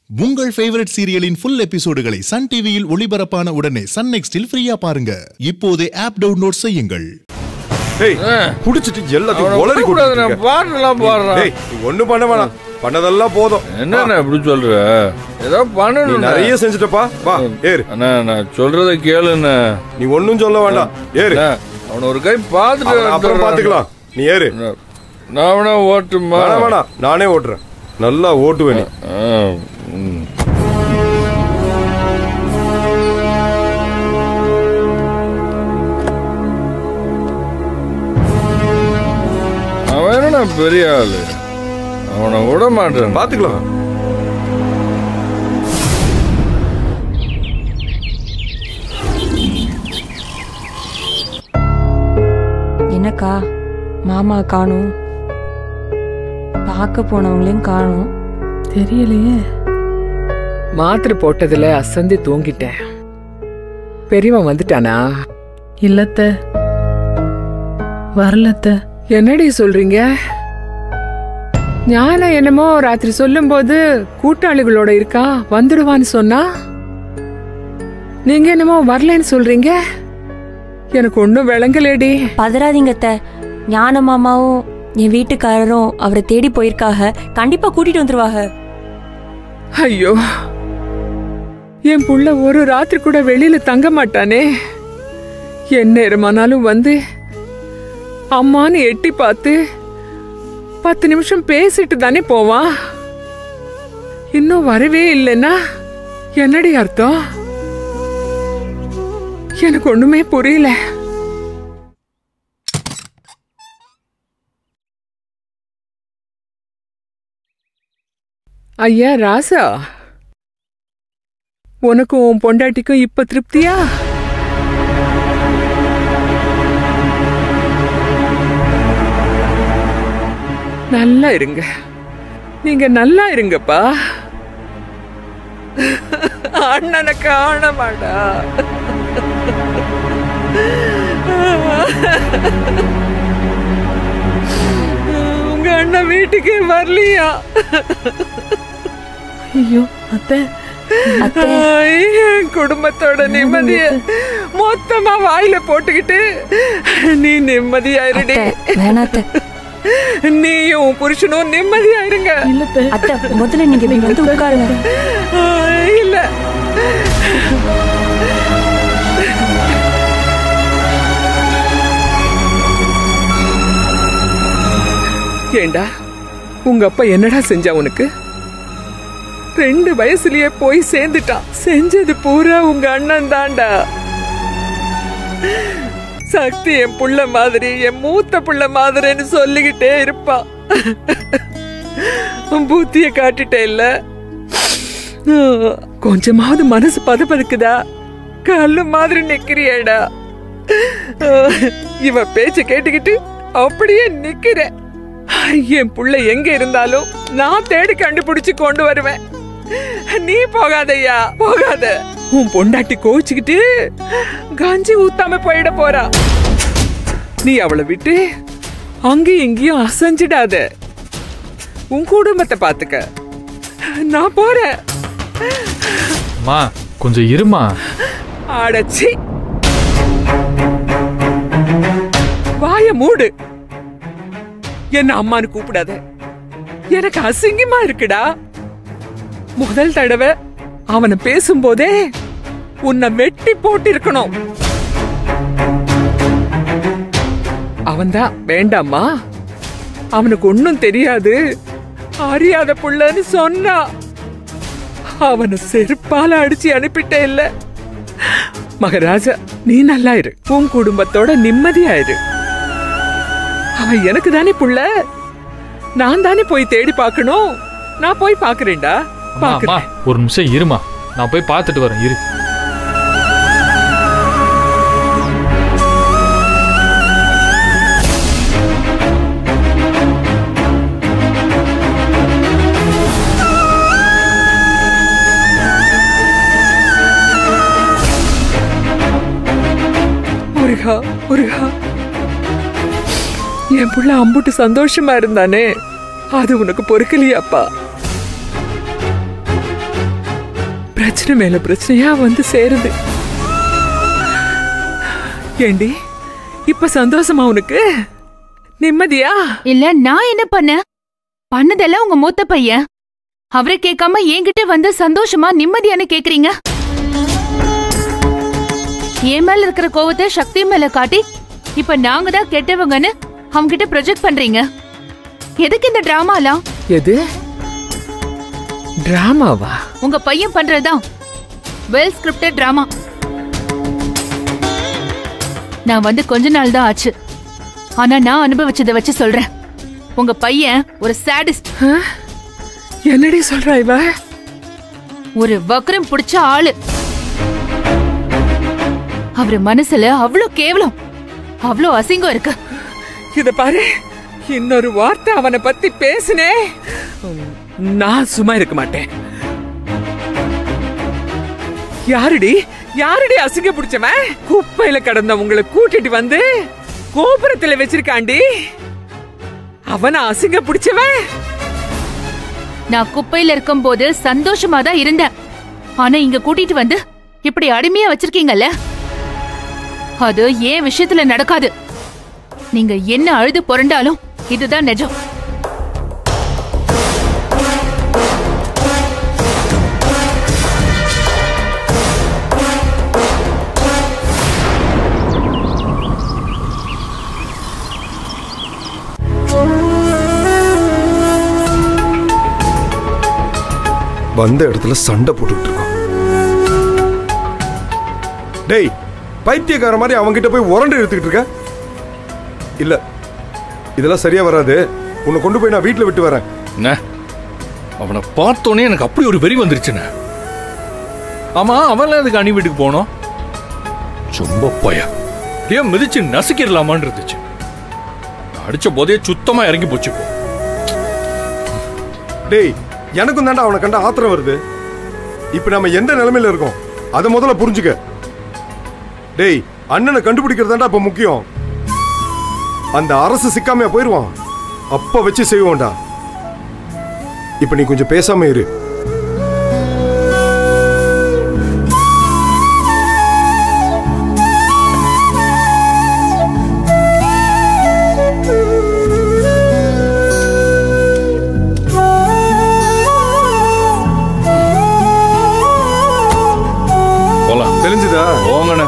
உங்கள் ஃபேவரட் சீரியலின் ஃபுல் எபிசோடுகளை சன் டிவியில் ஒளிபரப்பான உடனே சன் நெக்ஸ்டில் ஃப்ரீயா பாருங்க இப்போதே ஆப் டவுன்லோட் செய்யுங்கள் டேய் குடிச்சிட்டு எல்லாத்தையும் உளறி கூடாது நான் கொடுத்துட்டு பாட்டெல்லாம் பாடுறேன் டேய் நீ ஒண்ணும் பண்ண வேணாம் பண்ணதெல்லாம் போதும் என்னண்ணா இப்படி சொல்ற ஏதோ நீ பண்ணணும் நிறைய செஞ்சுட்டப்பா வா ஏறு அண்ணா நான் சொல்றத கேளுண்ணா நீ ஒண்ணும் சொல்ல வேண்டாம் ஏறு அண்ணா, அவனை ஒரு கை பார்த்துட்டு அவனை அப்புறம் வந்துடுறேன். பாத்துக்கலாம் நீ ஏறு நான் நான் வேணா ஓட்டுமா வேணாம் வேணாம் நானே ஓட்டுறேன் நல்லா ஓட்டுவேன் நீ ஆ, ம். அவன் என்னண்ணா பெரிய ஆளு அவனை விட மாட்டேன் பாத்துக்கலாம் என்னக்கா மாமா காணும் பார்க்க போனவங்களையும் காணும் தெரியலையே மாத்திரை போட்டதுல அசந்து தூங்கிட்டேன் பெரியவன் வந்துட்டானா இல்லத்த வரலத்த என்னடி சொல்றீங்க ஞானம் என்னமோ ராத்திரி சொல்லும்போது கூட்டாளிகளோட இருக்கா வந்துடுவான்னு சொன்னா நீங்க என்னமோ வரலன்னு சொல்றீங்க எனக்கு ஒன்னும் விளங்கலேடி பதறாதீங்க அத்தை ஞான மாமாவும் என் வீட்டுக்காரரும் அவரை தேடி போயிருக்காக கண்டிப்பா கூட்டிட்டு வந்துருவாங்க ஐயோ என் புள்ள ஒரு ராத்திரி கூட வெளியில தங்க மாட்டானே என் நேரமானாலும் வந்து அம்மான்னு எட்டி பார்த்து பத்து நிமிஷம் பேசிட்டு தானே போவான் இன்னும் வரவே இல்லைன்னா என்னடி அர்த்தம் எனக்கு ஒண்ணுமே புரியல ஐயா ராசா உனக்கும் உன் பொண்டாட்டிக்கும் இப்ப திருப்தியா நல்லா இருங்க நீங்க நல்லா இருங்கப்பா அண்ணனை காண மாட்டா உங்க அண்ணன் வீட்டுக்கே வரலையா ஐயோ அத்தை அத்தை ஐ, என் குடும்பத்தோட நிம்மதிய மொத்தமா வாயில போட்டுக்கிட்டு நீ நிம்மதியா இருடி அத்தை வேணாம் அத்தை நீயும் உன் புருஷனும் நிம்மதியா இருங்க இல்லத்த அத்தை முதல்ல நீங்க இப்படி வந்து உட்காருங்க ஐ, இல்ல ஏண்டா உங்க அப்பா என்னடா செஞ்சா உனக்கு ரெண்டு வயசுலயே போய் சேர்ந்துட்டான் செஞ்சது பூரா உங்க அண்ணன் தான்டா சக்தி என் புள்ள மாதிரி என் மூத்த புள்ள மாதிரின்னு சொல்லிக்கிட்டே இருப்பான் உன் புத்திய காட்டிட்டே இல்ல கொஞ்சமாவது மனசு பதப்பதுக்குதா கல்லு மாதிரி நிக்கிறியேடா இவ பேச்ச கேட்டுக்கிட்டு அப்படியே நிக்கிற என் புள்ள எங்க இருந்தாலும் நான் தேடி கண்டுபிடிச்சு கொண்டு வருவேன் நீ போகாதய்யா போகாத உன் பொண்டாட்டி கோச்சுக்கிட்டு கஞ்சி ஊத்தாம போயிட போறா நீ அவளை விட்டு அங்கேயும் இங்கேயும் அசைஞ்சிடாத உன் குடும்பத்தை பாத்துக்க நான் போறேன் மா கொஞ்சம் இருமா அடச்சி வாய மூடு என்ன அம்மான்னு கூப்பிடாத எனக்கு அசிங்கமா இருக்குடா முதல் தடவை அவனை பேசும்போதே உன்னை வெட்டி போட்டு இருக்கணும் அவன்தான் வேண்டாமா அவனுக்கு ஒன்னும் தெரியாது அறியாத புள்ளன்னு சொன்னா அவனை செருப்பால அடிச்சு அனுப்பிட்டே இல்ல மகராஜா நீ நல்லா இரு உன் குடும்பத்தோட நிம்மதியா இரு அவன் எனக்கு தானே புள்ள நான் தானே போய் தேடி பார்க்கணும் நான் போய் பாக்குறேன்டா அம்மா அம்மா பாக்குறேன் ஒரு நிமிஷம் இருமா நான் போய் பார்த்துட்டு வரேன் இரு முருகா முருகா என் புள்ள அம்புட்டு சந்தோஷமா இருந்தானே அது உனக்கு பொறுக்கலையாப்பா பிரச்சனை மேல பிரச்சனையா வந்து சேருது ஏண்டி இப்ப சந்தோஷமா உனக்கு நிம்மதியா இல்ல நான் என்ன பண்ணேன் பண்ணதெல்லாம் உங்க மூத்த பையன் அவரை கேட்காம என்கிட்ட வந்து சந்தோஷமா நிம்மதியான்னு கேக்குறீங்க என் மேல இருக்கிற கோவத்தை சக்தி மேல காட்டி இப்ப நாங்க தான் கெட்டவங்கன்னு அவங்க கிட்ட ப்ரொஜெக்ட் பண்றீங்க எதுக்கு இந்த டிராமாலாம் எது டிராமாவா உங்க பையன் பண்றதுதான் வெல் ஸ்கிரிப்டட் டிராமா நான் வந்து கொஞ்ச நாள் தான் ஆச்சு ஆனா நான் அனுபவிச்சதை வச்சு சொல்றேன் உங்க பையன் ஒரு சாடிஸ்ட் என்னடி சொல்றா இவ ஒரு வக்ரம் பிடிச்ச ஆளு அவரு மனசுல அவ்ளோ கேவலம் அவ்ளோ அசிங்கம் இருக்கு இத பாரு இன்னொரு வார்த்தை அவனை பத்தி பேசுனே நான் சும்மா இருக்க மாட்டேன் யாருடி யாருடி அசிங்க பிடிச்சவன் குப்பையில கடந்த உங்களை கூட்டிட்டு வந்து கோபுரத்துல வச்சிருக்காண்டி அவன அசிங்க பிடிச்சவன் நான் குப்பையில இருக்கும்போது சந்தோஷமா தான் இருந்தேன் ஆனா இங்க கூட்டிட்டு வந்து இப்படி அடிமையா வச்சிருக்கீங்கல்ல அது ஏன் விஷயத்துல நடக்காது நீங்க என்ன அழுது புரண்டாலும் இதுதான் நிஜம் வந்த இடத்துல சண்டை போட்டுக்கிட்டு இருக்கோம் டேய் பைத்தியக்கார மாதிரி அவன்கிட்ட போய் உரண்டு எடுத்துக்கிட்டு இருக்க இல்ல இதெல்லாம் சரியா வராது உன்னை கொண்டு போய் நான் வீட்டுல விட்டு வரேன் என்ன அவனை பார்த்தோன்னே எனக்கு அப்படி ஒரு வெறி வந்துருச்சுண்ணே ஆமா அவன்லாம் அதுக்கு அணி வீட்டுக்கு போனோம் ரொம்ப பயம் அப்படியே மிதிச்சு நசுக்கிடலாமான்னு இருந்துச்சு நான் அடிச்ச போதே சுத்தமா இறங்கி போச்சு இப்போ. டேய் எனக்கும் தாண்டா அவனை கண்ட ஆத்திரம் வருது இப்ப நம்ம எந்த நிலைமையில இருக்கோம் அதை முதல்ல புரிஞ்சுக்க டேய் அண்ணனை கண்டுபிடிக்கிறதாண்டா இப்ப முக்கியம் அந்த அரசு சிக்காமையா போயிருவான் அப்ப வச்சு செய்வோம்டா இப்ப நீ கொஞ்சம் பேசாம இரு போலாம் தெரிஞ்சுதா போங்கண்ணே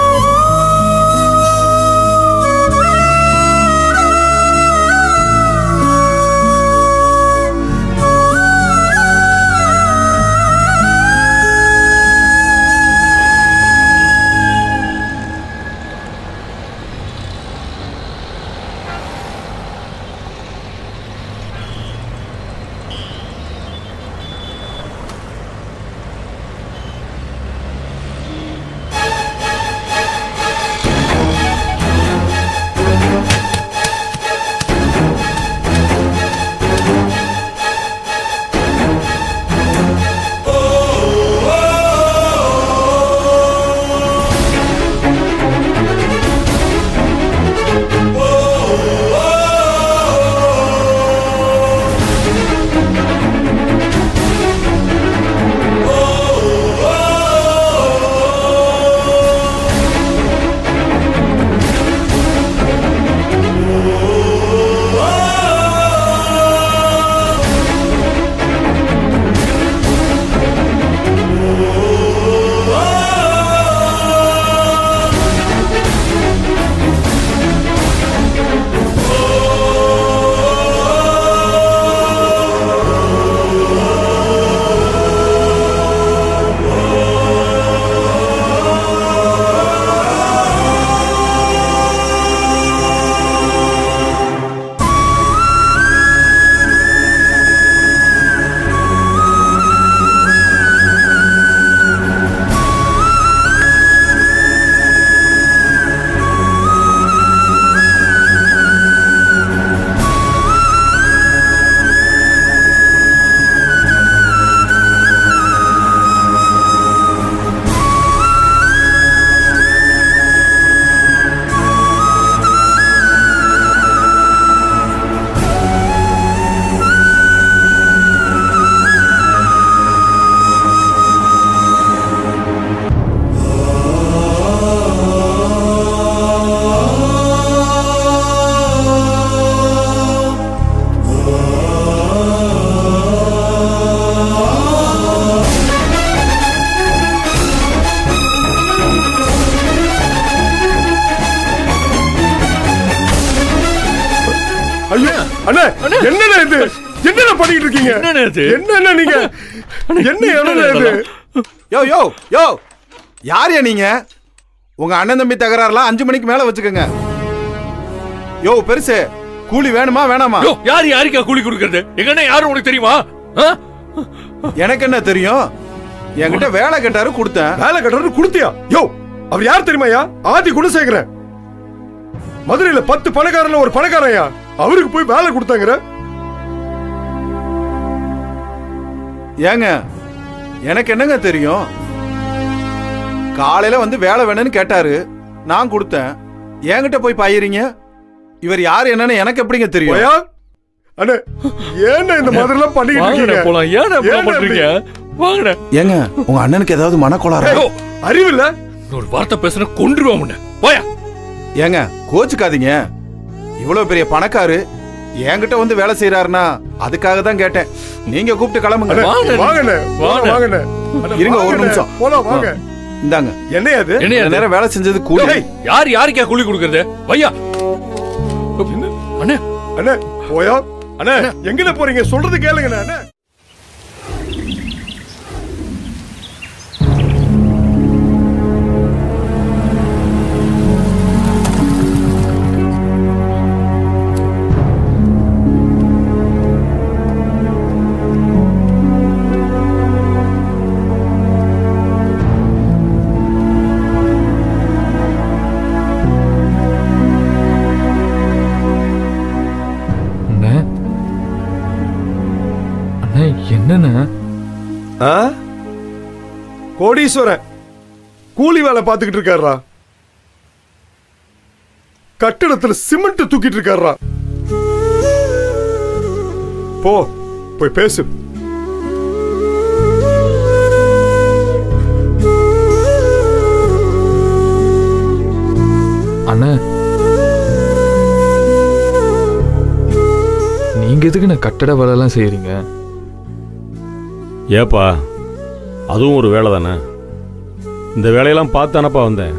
என்னண்ணே இது என்னண்ணே பண்ணிட்டு இருக்கீங்க என்னண்ணே இது? என்னண்ணே நீங்க என்ன இடம் இது யோ யோ யோ யாரையா நீங்க உங்க அண்ணன் தம்பி தகராறுலாம் அஞ்சு மணிக்கு மேல வச்சுக்கோங்க யோ பெருசு கூலி வேணுமா வேணாமா யோ, யார் யாருக்கா கூலி கொடுக்கறது எங்க அண்ணன் யாரும் உனக்கு தெரியுமா ஆ? எனக்கு என்ன தெரியும் என்கிட்ட வேலை கேட்டாரு கொடுத்தேன் வேலை கட்டுறது கொடுத்தியா யோ அவர் யார் தெரியுமாயா ஆதி குணசேகரன் மதுரையில பத்து பணக்காரன்ல ஒரு பணக்காரன்யா அவருக்கு போய் வேலை கொடுத்தாங்கிற ஏங்க எனக்கு என்னங்க தெரியும் காலையில வந்து வேலை வேணும்னு கேட்டாரு நான் கொடுத்தேன் என்கிட்ட போய் பாயிறீங்க இவர் யார் என்னன்னு எனக்கு எப்படிங்க தெரியும் போயா அண்ணே ஏன்னா இந்த மாதிரி எல்லாம் பண்ணிட்டு வாங்கண்ணே இருக்கீங்க போலாம் ஏன் ஏண்ணே இப்படி பண்றீங்க வாங்கண்ணே ஏங்க உங்க அண்ணனுக்கு ஏதாவது மனக்கோளாறு யோ, அறிவு இல்ல ஒரு வார்த்தை பேசுன கொன்றுவேன் உன்னை போயா ஏங்க கோச்சுக்காதீங்க இவ்வளவு பெரிய பணக்காரு என்கிட்ட வந்து வேலை செய்யறாருன்னா அதுக்காக தான் கேட்டேன் நீங்க கூப்பிட்டு கிளம்புங்க வாங்கண்ணே. வாங்கண்ணே வாங்க. வாங்கண்ணே அண்ணே, இருங்க, ஒரு வாங்கண்ணே. நிமிஷம். போலாம் வாங்க இந்தாங்க என்னையா அது என்னையா இந்த இது? நேரம் வேலை செஞ்சது கூலி டேய், யார் யாருக்கா கூலி கொடுக்கறது வையா அண்ணே அண்ணே போயா அண்ணே எங்கன போறீங்க சொல்றது கேளுங்கண்ணே அண்ணே அண்ணே அண்ணே என்னண்ணே ஆ? கோடீஸ்வரன் கூலி வேலை பார்த்துக்கிட்டு இருக்காருடா கட்டிடத்துல சிமெண்ட் தூக்கிட்டு இருக்காருடா போ போய் பேசு அண்ணே நீங்க எதுக்கு நான் கட்டட வேலைலாம் செய்யறீங்க ஏப்பா அதுவும் ஒரு வேலை தானே இந்த வேலையெல்லாம் பார்த்தானப்பா வந்தேன்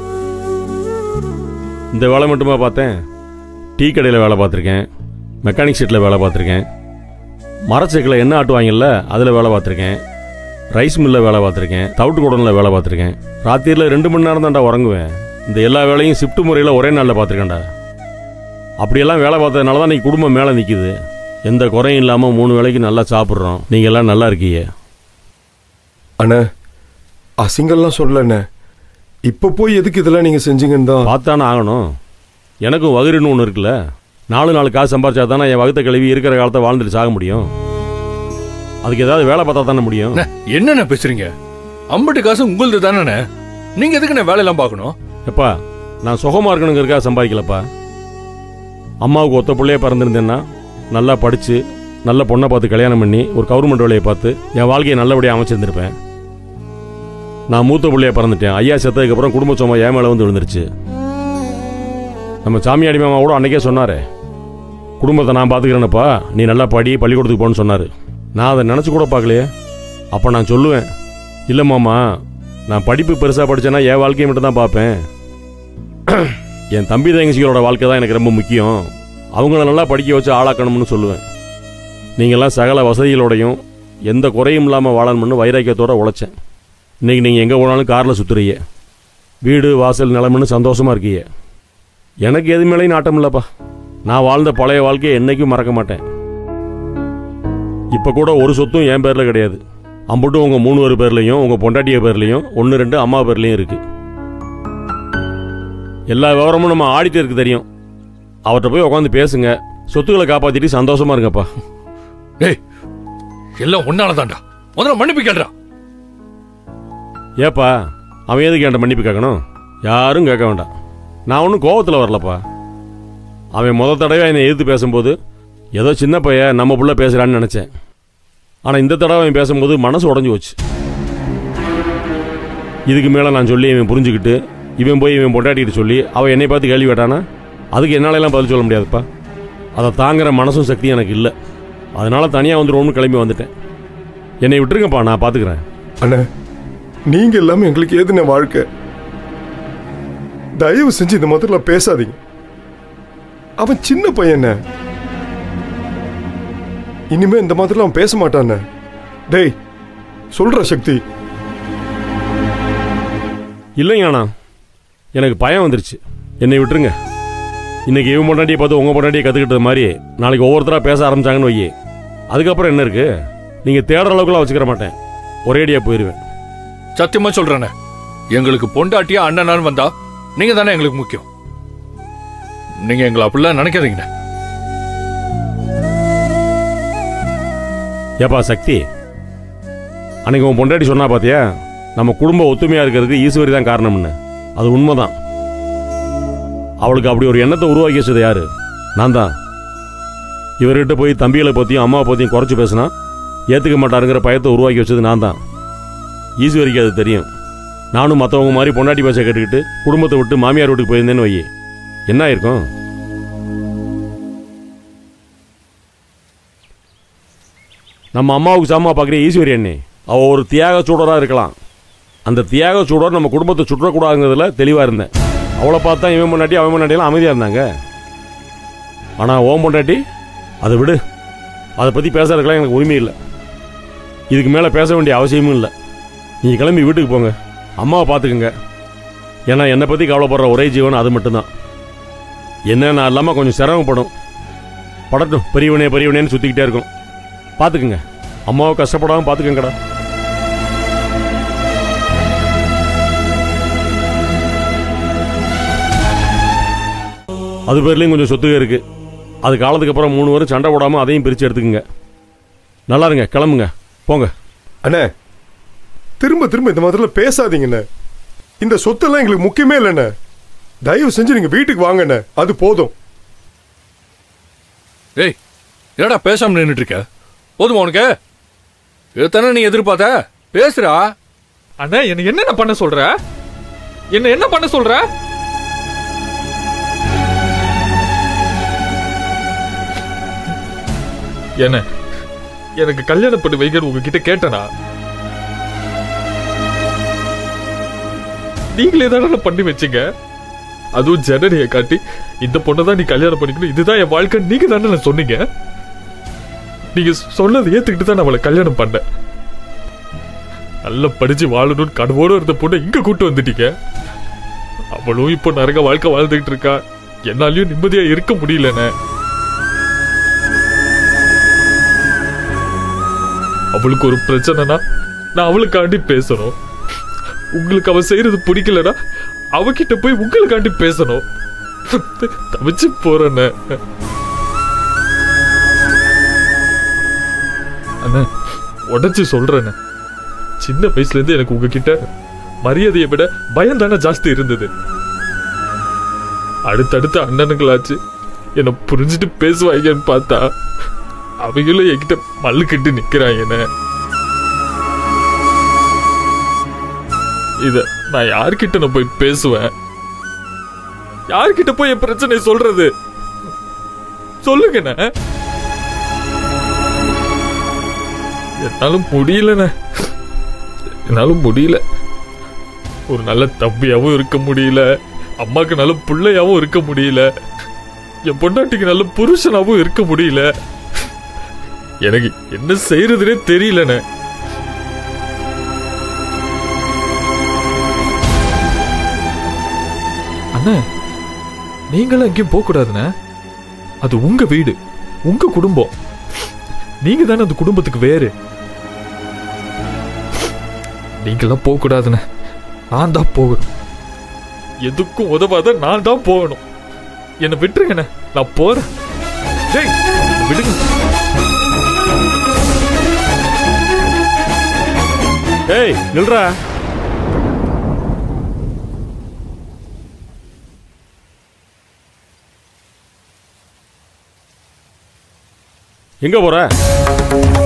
இந்த வேலை மட்டுமா பார்த்தேன் டீ கடையில் வேலை பார்த்துருக்கேன் மெக்கானிக் ஷெட்டில் வேலை பார்த்துருக்கேன் மரச்செக்கில் எண்ணெய் ஆட்டுவாங்கல்ல அதில் வேலை பார்த்துருக்கேன் ரைஸ் மில்லில் வேலை பார்த்துருக்கேன் தவிட்டு குடனில் வேலை பார்த்துருக்கேன் ராத்திரியில் ரெண்டு மணி நேரம் தான்டா உறங்குவேன் இந்த எல்லா வேலையும் ஷிஃப்ட் முறையில் ஒரே நாளில் பார்த்துருக்கேன்டா அப்படியெல்லாம் வேலை பார்த்ததுனால தான் இன்னைக்கு குடும்பம் மேலே நிற்கிது எந்த குறையும் இல்லாமல் மூணு வேளைக்கு நல்லா சாப்பிட்றோம் நீங்கள் எல்லாம் நல்லா இருக்கீங்க அண்ணே அசிங்கம்லாம் சொல்லண்ணே இப்ப போய் எதுக்கு இதெல்லாம் நீங்க செஞ்சீங்கன்னு தான் பார்த்தானே ஆகணும் எனக்கும் வகுறுன்னு ஒன்று இருக்குல்ல நாலு நாலு காசு சம்பாரிச்சா தானே என் வகுத்த கழுவி இருக்கிற காலத்தை வாழ்ந்துட்டு சாக முடியும் அதுக்கு ஏதாவது வேலை பார்த்தா தானே முடியும் அண்ணே, என்னண்ணே பேசுறீங்க அம்பட்டு காசு உங்களுது தானே நீங்க எதுக்கு நான் வேலையெல்லாம் பார்க்கணும் எப்பா நான் சுகமாக இருக்கணுங்கிறதுக்காக சம்பாதிக்கலப்பா அம்மாவுக்கு ஒத்த பிள்ளையே பிறந்திருந்தேன்னா நல்லா படித்து நல்ல பொண்ணை பார்த்து கல்யாணம் பண்ணி ஒரு கவர்மெண்ட் வேலையை பார்த்து என் வாழ்க்கையை நல்லபடியாக அமைச்சிருந்திருப்பேன் நான் மூத்த பிள்ளைய பிறந்துட்டேன் ஐயா செத்ததுக்கப்புறம் குடும்ப சும்மா என் மேலே வந்து விழுந்துருச்சு நம்ம சாமியாடி மாமா கூட அன்னைக்கே சொன்னாரே குடும்பத்தை நான் பார்த்துக்கிறேனப்பா நீ நல்லா படி பள்ளிக்கூடத்துக்கு போன்னு சொன்னார் நான் அதை நினச்சி கூட பார்க்கலையே அப்போ நான் சொல்லுவேன் இல்லை மாமா நான் படிப்பு பெருசாக படித்தேன்னா என் வாழ்க்கையை மட்டும் தான் பார்ப்பேன் என் தம்பி தங்கச்சிகளோட வாழ்க்கை தான் எனக்கு ரொம்ப முக்கியம் அவங்கள நல்லா படிக்க வச்சு ஆளாக்கணும்னு சொல்லுவேன் நீங்கள்லாம் சகல வசதிகளோடையும் எந்த குறையும் இல்லாமல் வாழணும்னு வைராக்கியத்தோட உழைச்சேன் இன்னைக்கு நீங்கள் எங்கே போனாலும் காரில் சுற்றுறீங்க வீடு வாசல் நிலம்னு சந்தோஷமாக இருக்கீங்க எனக்கு எது மேலேயும் நாட்டம் இல்லைப்பா நான் வாழ்ந்த பழைய வாழ்க்கையை என்னைக்கும் மறக்க மாட்டேன் இப்போ கூட ஒரு சொத்தும் என் பேரில் கிடையாது அம்புட்டும் உங்கள் மூணு பேர் பேர்லையும் உங்கள் பொண்டாட்டிய பேர்லையும் ஒன்று ரெண்டு அம்மா பேர்லையும் இருக்குது எல்லா விவரமும் நம்ம ஆடிட்டருக்கு தெரியும் அவர்கிட்ட போய் உட்காந்து பேசுங்க சொத்துக்களை காப்பாத்திட்டு சந்தோஷமா இருங்கப்பா டேய் எல்லாம் ஒன்னால தான்டா முதல்ல மன்னிப்பு கேள்றா ஏப்பா அவன் எதுக்கு என்கிட்ட மன்னிப்பு கேட்கணும் யாரும் கேட்க வேண்டாம் நான் ஒன்றும் கோவத்தில் வரலப்பா அவன் முத தடவை என்னை எதிர்த்து பேசும்போது ஏதோ சின்ன பையன் நம்ம புள்ள பேசுகிறான்னு நினச்சேன் ஆனால் இந்த தடவை அவன் பேசும்போது மனசு உடஞ்சி போச்சு இதுக்கு மேலே நான் சொல்லி இவன் புரிஞ்சுக்கிட்டு இவன் போய் இவன் பொண்டாட்டிக்கிட்டு சொல்லி அவன் என்னை பார்த்து கேள்வி கேட்டானா அதுக்கு என்னாலெல்லாம் பதில் சொல்ல முடியாதுப்பா அதை தாங்குற மனசும் சக்தியும் எனக்கு இல்லை அதனால தனியாக வந்துடுவோம்னு கிளம்பி வந்துட்டேன் என்னை விட்டுருங்கப்பா நான் பார்த்துக்கிறேன் அண்ணே நீங்க இல்லாம எங்களுக்கு ஏதுன வாழ்க்கை தயவு செஞ்சு இந்த முதல்ல பேசாதீங்க அவன் சின்ன பையன் இனிமே இந்த மாதிரிலாம் அவன் பேச மாட்டானே டேய் சொல்ற சக்தி இல்லைங்க அண்ணா எனக்கு பயம் வந்துருச்சு என்னை விட்டுருங்க இன்னைக்கு இவன் பொண்டாட்டியை பார்த்து உங்கள் பொண்டாட்டியை கற்றுக்கிட்டது மாதிரி நாளைக்கு ஒவ்வொருத்தராக பேச ஆரம்பிச்சாங்கன்னு வையே அதுக்கப்புறம் என்ன இருக்கு நீங்கள் தேடுற அளவுக்குலாம் வச்சுக்கிற மாட்டேன் ஒரேடியாக போயிடுவேன் சத்தியமா சொல்றேனே எங்களுக்கு பொண்டாட்டியா அண்ணனான்னு வந்தா நீங்க தானே எங்களுக்கு முக்கியம் நீங்க எங்களை அப்படிலாம் நினைக்காதீங்கண்ணே ஏப்பா சக்தி அன்னைக்கு உன் பொண்டாட்டி சொன்னா பார்த்தியா நம்ம குடும்ப ஒத்துமையாக இருக்கிறதுக்கு ஈஸ்வரி தான் காரணம்னு அது உண்மைதான் அவளுக்கு அப்படி ஒரு எண்ணத்தை உருவாக்கி வச்சது யாரு நான் தான் இவர்கிட்ட போய் தம்பிகளை பற்றியும் அம்மாவை பற்றியும் குறைச்சி பேசினா ஏற்றுக்க மாட்டாருங்கிற பயத்தை உருவாக்கி வச்சது நான் தான் ஈஸ்வரிக்கு அது தெரியும் நானும் மற்றவங்க மாதிரி பொண்டாட்டி பேச கேட்டுக்கிட்டு குடும்பத்தை விட்டு மாமியார் வீட்டுக்கு போயிருந்தேன்னு வை என்ன ஆயிருக்கும் நம்ம அம்மாவுக்கு சாமா பார்க்குற ஈஸ்வரி அண்ணே அவள் ஒரு தியாக சூடராக இருக்கலாம் அந்த தியாக சூடர் நம்ம குடும்பத்தை சுற்றக்கூடாதுங்கிறதுல தெளிவாக இருந்தேன் அவளை பார்த்தா இவன் பொண்டாட்டி அவன் பொண்டாட்டியெல்லாம் அமைதியாக இருந்தாங்க ஆனால் ஓம் பொண்டாட்டி அதை விடு அதை பற்றி பேசுறதுக்கெல்லாம் எனக்கு உரிமை இல்லை இதுக்கு மேலே பேச வேண்டிய அவசியமும் இல்லை நீங்கள் கிளம்பி வீட்டுக்கு போங்க அம்மாவை பார்த்துக்குங்க ஏன்னா என்னை பற்றி கவலைப்படுற ஒரே ஜீவன் அது மட்டும்தான் என்ன நான் இல்லாமல் கொஞ்சம் சிரமப்படும் படட்டும் பெரியவனே பெரியவனேன்னு சுற்றிக்கிட்டே இருக்கும் பார்த்துக்குங்க அம்மாவை கஷ்டப்படாமல் பார்த்துக்கங்கடா அது பேர்லேயும் கொஞ்சம் சொத்துக இருக்கு அது காலத்துக்கு அப்புறம் மூணு பேரும் சண்டை போடாமல் அதையும் பிரித்து எடுத்துக்கங்க நல்லா இருங்க கிளம்புங்க போங்க அண்ணே திரும்ப திரும்ப இந்த மாதிரிலாம் பேசாதீங்கண்ணே இந்த சொத்தெல்லாம் எங்களுக்கு முக்கியமே இல்லைண்ணே தயவு செஞ்சு நீங்க வீட்டுக்கு வாங்கண்ணே அது போதும் ஏய் என்னடா பேசாம நின்னுட்டு இருக்க போதுமா உனக்கு இதுதானே நீ எதிர்பார்த்த பேசுறா அண்ணா என்ன என்னென்ன பண்ண சொல்ற என்ன என்ன பண்ண சொல்ற என்ன எனக்கு கல்யாணம் பண்ணி வைக்கணும் உங்ககிட்ட கேட்டனா நீங்களே தானே பண்ணி வச்சீங்க அதுவும் ஜனனியை காட்டி இந்த பொண்ணை தான் நீ கல்யாணம் பண்ணிக்கணும் இதுதான் என் வாழ்க்கை நீங்க தானே சொன்னீங்க நீங்க சொன்னதை ஏத்துக்கிட்டு தான் நான் அவளை கல்யாணம் பண்ணேன் நல்லா படிச்சு வாழணும்னு கனவோட இருந்த பொண்ணை இங்க கூட்டு வந்துட்டீங்க அவளும் இப்போ நரக வாழ்க்கை வாழ்ந்துகிட்டு இருக்கா என்னாலயும் நிம்மதியா இருக்க முடியலண்ணே அவளுக்கு ஒரு பிரச்சனைனா நான் அவளுக்காண்டி பேசணும் உங்களுக்கு அவ செய்யறது பிடிக்கலனா அவகிட்ட போய் உங்களுக்காண்டி பேசணும் தவிச்சு போறேண்ணே அண்ணே உடச்சு சொல்றேண்ணே சின்ன வயசுல இருந்து எனக்கு உங்ககிட்ட மரியாதையை விட பயம் தானே ஜாஸ்தி இருந்தது அடுத்தடுத்த அண்ணனுங்களாச்சு என்னை புரிஞ்சுட்டு பேசுவாங்கன்னு பார்த்தா அவங்களும் என்கிட்ட மல்லுக்கிட்டு நிக்கிறாங்கண்ணே இத நான் யார்கிட்ட நான் போய் பேசுவேன் யார்கிட்ட போய் என் பிரச்சனை சொல்றது சொல்லுங்கண்ணே என்னாலும் முடியலண்ணே என்னால முடியல ஒரு நல்ல தம்பியாவும் இருக்க முடியல அம்மாக்கு நல்ல பிள்ளையாவும் இருக்க முடியல என் பொண்டாட்டிக்கு நல்ல புருஷனாவும் இருக்க முடியல எனக்கு என்ன செய்யறதுனே தெரியலண்ணே அண்ணா நீங்களும் எங்கேயும் போக கூடாதுண்ணே அது உங்க வீடு உங்க குடும்பம் நீங்க தானே அந்த குடும்பத்துக்கு வேறு நீங்களாம் போக கூடாதுண்ணே நான் தான் போகணும் எதுக்கும் உதவாத நான் தான் போகணும் என்னை விட்டுருங்கண்ணே நான் போறேன் டேய் விடுங்க ஏய் நில்றா எங்க போற